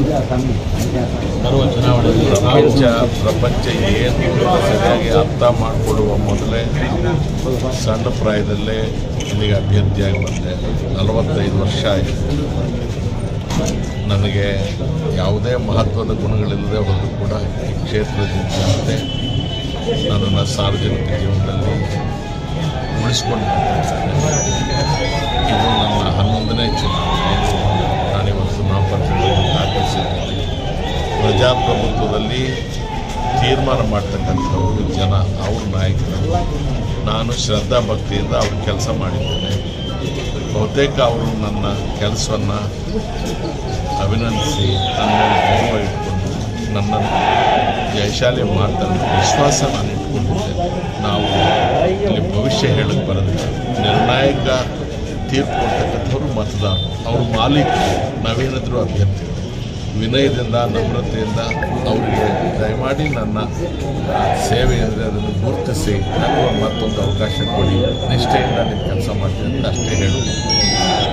ಬರುವ ಚುನಾವಣೆಯಲ್ಲಿ ಪ್ರಪಂಚ ಪ್ರಪಂಚ ಏನು ಸರಿಯಾಗಿ ಅರ್ಥ ಮಾಡಿಕೊಳ್ಳುವ ಮೊದಲೇ ಸಣ್ಣ ಪ್ರಾಯದಲ್ಲೇ ಇಲ್ಲಿಗೆ ಅಭ್ಯರ್ಥಿಯಾಗಿ ಬಂದೆ ನಲವತ್ತೈದು ವರ್ಷ ಆಯಿತು ನನಗೆ ಯಾವುದೇ ಮಹತ್ವದ ಗುಣಗಳಿಲ್ಲದೆ ಹೋದರೂ ಕೂಡ ಈ ಕ್ಷೇತ್ರದ ಜನತೆ ನನ್ನನ್ನು ಸಾರ್ವಜನಿಕ ಜೀವನದಲ್ಲಿ ಉಳಿಸ್ಕೊಂಡು ಬರ್ತಾ ಇದ್ದಾರೆ ಇದು ನನ್ನ ಹನ್ನೊಂದನೇ ಚುನಾವಣೆ ನಾನಿವತ್ತು ನಾಮಪತ್ರಗಳನ್ನು ದಾಖಲಿಸಿದ್ದೇನೆ ಪ್ರಜಾಪ್ರಭುತ್ವದಲ್ಲಿ ತೀರ್ಮಾನ ಮಾಡ್ತಕ್ಕಂಥವ್ರು ಜನ ಅವ್ರ ನಾಯಕರು ನಾನು ಶ್ರದ್ಧಾ ಭಕ್ತಿಯಿಂದ ಅವ್ರ ಕೆಲಸ ಮಾಡಿದ್ದೇನೆ ಬಹುತೇಕ ಅವರು ನನ್ನ ಕೆಲಸವನ್ನು ಅಭಿನಂದಿಸಿ ನನ್ನ ಮೇಲೆ ಗೌರವ ಇಟ್ಕೊಂಡು ನನ್ನನ್ನು ಜಯಶಾಲಿ ಮಾಡ್ತಾರೆ ಅನ್ನೋ ವಿಶ್ವಾಸ ನಾನು ಇಟ್ಕೊಂಡಿದ್ದೆ ನಾವು ಇಲ್ಲಿ ಭವಿಷ್ಯ ಹೇಳಕ್ಕೆ ಬರೋದಿಲ್ಲ ನಿರ್ಣಾಯಕ ತೀರ್ಪು ಕೊಡ್ತಕ್ಕಂಥವ್ರು ಮತದಾರರು ಅವ್ರ ಮಾಲೀಕರು ನಾವೇನಿದ್ರು ಅಭ್ಯರ್ಥಿಗಳು ವಿನಯದಿಂದ ನಮ್ರತೆಯಿಂದ ಅವರಿಗೆ ದಯಮಾಡಿ ನನ್ನ ಸೇವೆ ಅಂದರೆ ಅದನ್ನು ಗುರುತಿಸಿ ನನಗೆ ಮತ್ತೊಂದು ಅವಕಾಶ ಕೊಡಿ ನಿಷ್ಠೆಯಿಂದ ನಿಮ್ಮ ಕೆಲಸ ಮಾಡ್ತೀನಿ ಅಂತ ಅಷ್ಟೇ ಹೇಳು